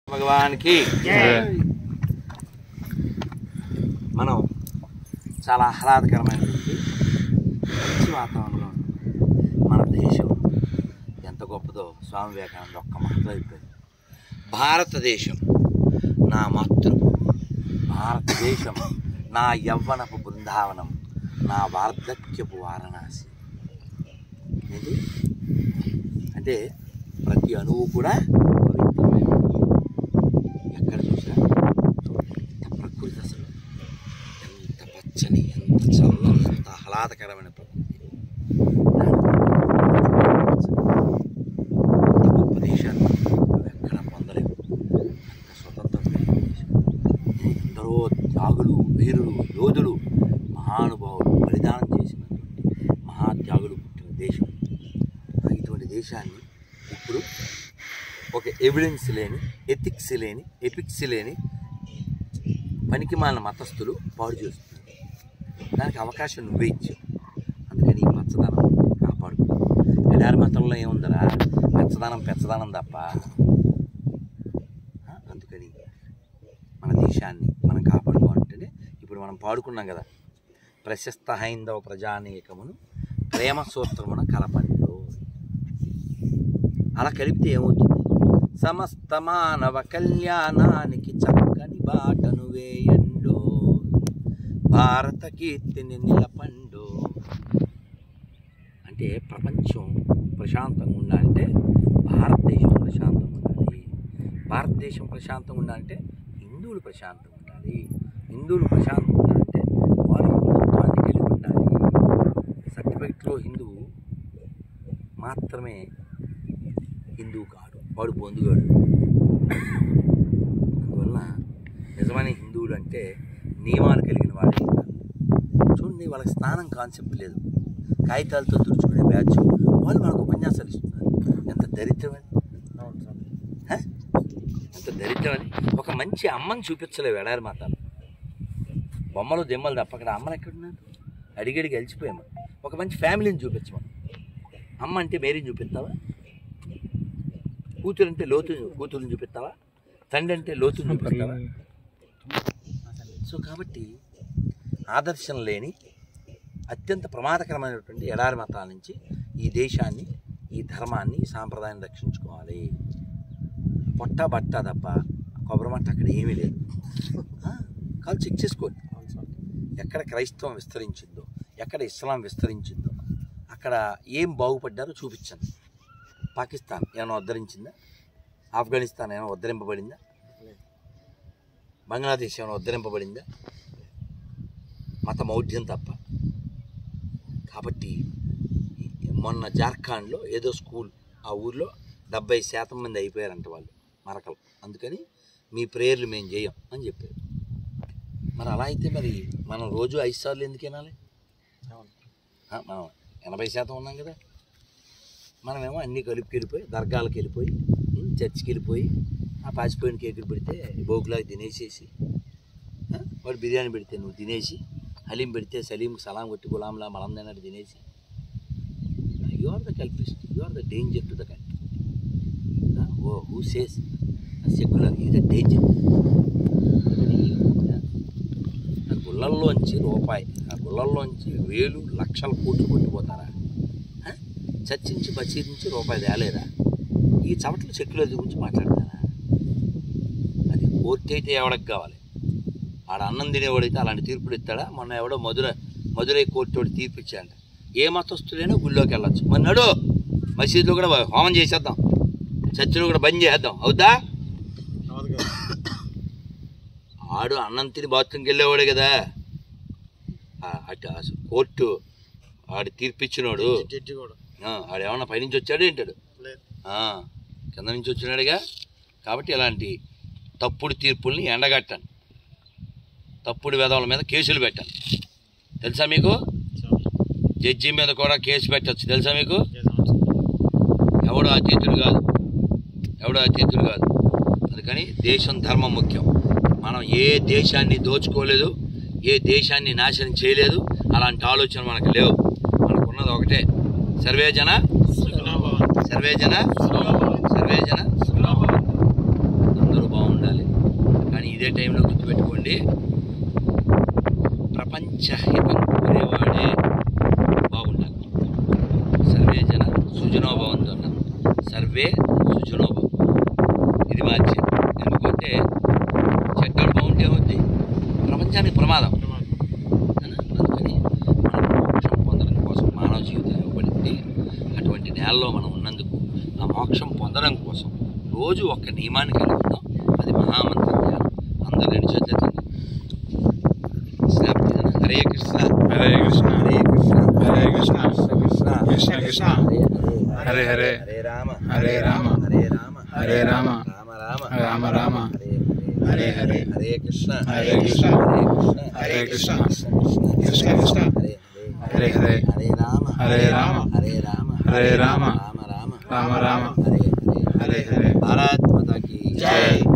భగవానికి మనం చాలా ఆహ్లాదకరమైనటువంటి మంచి వాతావరణంలో మన దేశం ఎంత గొప్పదో స్వామి వివేకానంద ఒక్క మాటలో అయిపోయింది భారతదేశం నా మాతృభూమి భారతదేశం నా యవ్వనపు బృందావనం నా వార్ధక్యపు వారణాసి ఏంటి అంటే ప్రతి అణువు కూడా పవిత్రమైనది ఎక్కడ చూసినా చూడండి, ఎంత ప్రకృతి అసలు ఎంత పచ్చని ఎంత చల్లని ఎంత ఆహ్లాదకరమైన ప్రకృతి అంత గొప్ప దేశాన్ని నువ్వు ఎక్కడ పొందలేవు అంత స్వతంత్రమైన దేశం ఎందరో త్యాగులు వీరులు యోధులు మహానుభావులు బలిదానం చేసినటువంటి మహాత్యాగులు పుట్టిన దేశం ఇటువంటి దేశాన్ని ఇప్పుడు ఒక ఎవిడెన్స్ లేని ఎథిక్స్ లేని ఎపిక్స్ లేని పనికి మాలిన మతస్థులు పాడు చేస్తున్నారు దానికి అవకాశం నువ్వే ఇచ్చావు అందుకని ఈ పచ్చదనం కాపాడుకో ఎడారి మతంలో ఏముందరా పచ్చదనం పెచ్చదనం తప్ప ఆ, అందుకని మన దేశాన్ని మనం కాపాడుకోవాలంటేనే ఇప్పుడు మనం పాడుకున్నాం కదా ప్రశస్త హైందవ ప్రజానీకమును ప్రేమ సూత్రమున కలపండు అలా కలిపితే ఏమవుతుంది సమస్త మానవ కళ్యాణానికి చక్కని బాటను వేయండు భారత కీర్తిని నిలపండు అంటే ప్రపంచం ప్రశాంతంగా ఉండాలంటే భారతదేశం ప్రశాంతంగా ఉండాలి భారతదేశం ప్రశాంతంగా ఉండాలంటే హిందువులు ప్రశాంతంగా ఉండాలి హిందువులు ప్రశాంతంగా ఉండాలంటే వారు హిందుత్వాన్ని కలిగి ఉండాలి సర్టిఫికెట్లో హిందువు మాత్రమే హిందువు కాడు వాడు పొందుగాడు అందువల్ల నిజమైన హిందువులు అంటే నియమాలు కలిగిన వాడే ఉంటారు చూడండి వాళ్ళకి స్నానం కాన్సెప్ట్ లేదు కాగితాలతో తుడుచుకునే బ్యాచ్ వాళ్ళు మనకు ఉపన్యాసాలు ఇస్తున్నారు ఎంత దరిద్రమని హ? ఎంత దరిద్రమని ఒక మంచి అమ్మని చూపించలేవు ఎడారి మాతాలు బొమ్మలు దెమ్మలు తప్ప అక్కడ అమ్మలు ఎక్కడున్నారు అడిగడిగి గెలిచిపోయాము ఒక మంచి ఫ్యామిలీని చూపించమను అమ్మ అంటే మేరీని చూపిస్తావా కూతురు అంటే లోతు కూతురుని చూపిస్తావా తండ్రి అంటే లోతుని చూపిస్తావా సో కాబట్టి ఆదర్శం లేని అత్యంత ప్రమాదకరమైనటువంటి ఎడారి మతాల నుంచి ఈ దేశాన్ని ఈ ధర్మాన్ని ఈ సాంప్రదాయాన్ని రక్షించుకోవాలి పొట్ట బట్ట తప్ప కొబ్బరి మట్ట అక్కడ ఏమీ లేదు ఆ, కాదు చెక్ చేసుకోండి ఎక్కడ క్రైస్తవం విస్తరించిందో ఎక్కడ ఇస్లాం విస్తరించిందో అక్కడ ఏం బాగుపడ్డారో చూపించండి పాకిస్తాన్ ఏమైనా ఉద్ధరించిందా ఆఫ్ఘనిస్తాన్ ఏమైనా ఉద్ధరింపబడిందా బంగ్లాదేశ్ ఏమైనా ఉద్ధరింపబడిందా మత మౌఢ్యం తప్ప కాబట్టి మొన్న జార్ఖండ్లో ఏదో స్కూల్ ఆ ఊర్లో డెబ్బై శాతం మంది అయిపోయారంట వాళ్ళు మరకలు అందుకని మీ ప్రేయర్లు మేము చేయం అని చెప్పారు మరి అలా అయితే మరి మనం రోజు ఐదు సార్లు ఎందుకు వినాలి ఆ, మనం ఎనభై శాతం ఉన్నాం కదా మనమేమో అన్నీ కలిపి వెళ్ళిపోయి దర్గాలకు వెళ్ళిపోయి ఉమ్, చర్చికి వెళ్ళిపోయి ఆ పాచిపోయిన కేకులు పెడితే బోకులాగా తినేసేసి ఆ, వాడు బిర్యానీ పెడితే నువ్వు తినేసి హలీం పెడితే సలీంకి సలాం కొట్టి గులాంలా మలం తిన్నట్టు తినేసి you are the culprit you are the danger to the country oh who says secular is the danger ఆ గుళ్ళల్లోంచి రూపాయి ఆ గుళ్ళల్లోంచి వేలు లక్షల కోట్లు కొట్టిపోతారా ఆ? చర్చించి బచీరించి రూపాయి తేలేరా ఈ చవట్లు సెక్యులర్ గురించి మాట్లాడతారా అది కోర్టు అయితే ఎవరికి కావాలి ఆడ అన్నం తినేవాడైతే అలాంటి తీర్పులు ఇస్తాడా మొన్న ఎవడో మధుర మధురై కోర్టు వాడు తీర్పు ఇచ్చాడంట ఏ మతస్థుడైనా గుళ్ళోకి వెళ్ళొచ్చు మరి నడు మసీదులో కూడా హోమం చేసేద్దాం చర్చిలో కూడా బంద్ చేసేద్దాం అవుతా ఆడు అన్నం తిని బాత్రూమ్కి వెళ్ళేవాడే కదా ఆ, అటు అసలు కోర్టు ఆడు తీర్పిచ్చినోడు జడ్జి కూడా ఆ, ఆడు ఏమన్నా పైనుంచి వచ్చాడు ఏంటాడు లేదు ఆ, కింద నుంచి వచ్చినాడుగా కాబట్టి ఇలాంటి తప్పుడు తీర్పుల్ని ఎండగట్టండి తప్పుడు వేదవుల మీద కేసులు పెట్టండి తెలుసా మీకు జడ్జి మీద కూడా కేసు పెట్టచ్చు తెలుసా మీకు ఎవడు అతీతుడు కాదు ఎవడు అతీతుడు కాదు అందుకని దేశం ధర్మం ముఖ్యం మనం ఏ దేశాన్ని దోచుకోలేదు ఏ దేశాన్ని నాశనం చేయలేదు అలాంటి ఆలోచన మనకు లేవు మనకున్నది ఒకటే సర్వే జన సర్వే జన సర్వే జన అందరూ బాగుండాలి ఇదే టైంలో గుర్తుపెట్టుకోండి ప్రపంచ హితం కోరేవాడే బాగుండాలి సర్వే జన సుజనోభవంతో అన్నారు సర్వే సుజనోభవం ఇది మార్చేది ఎందుకంటే చెడ్డోడు బాగుంటే ఏమవుద్ది ప్రపంచానికి ప్రమాదం అవునా? అందుకని మనం మోక్షం పొందడం కోసం మానవ జీవితం ఇవ్వబడింది అటువంటి నేలలో మనం ఉన్నందుకు ఆ మోక్షం పొందడం కోసం రోజు ఒక్క నియమాన్ని కలిగి ఉన్నాం అది మహామంత్ర ధ్యానం అందరు రెండు చేతులు హరే కృష్ణ హరే కృష్ణ హరే కృష్ణ హరే కృష్ణ కృష్ణ కృష్ణ కృష్ణ హరే హరే హరే హరే రామ హరే రామ హరే రామ హరే రామ రామ రామ రామ రామ హరే హరే హరే హరే కృష్ణ హరే కృష్ణ హరే కృష్ణ హరే కృష్ణ కృష్ణ కృష్ణ హరే హరే హరే హరే రామ హరే రామ హరే రామ హరే రామ రామ రామ రామ రామ హరే హరే హరే భారత్ మాతాకి జై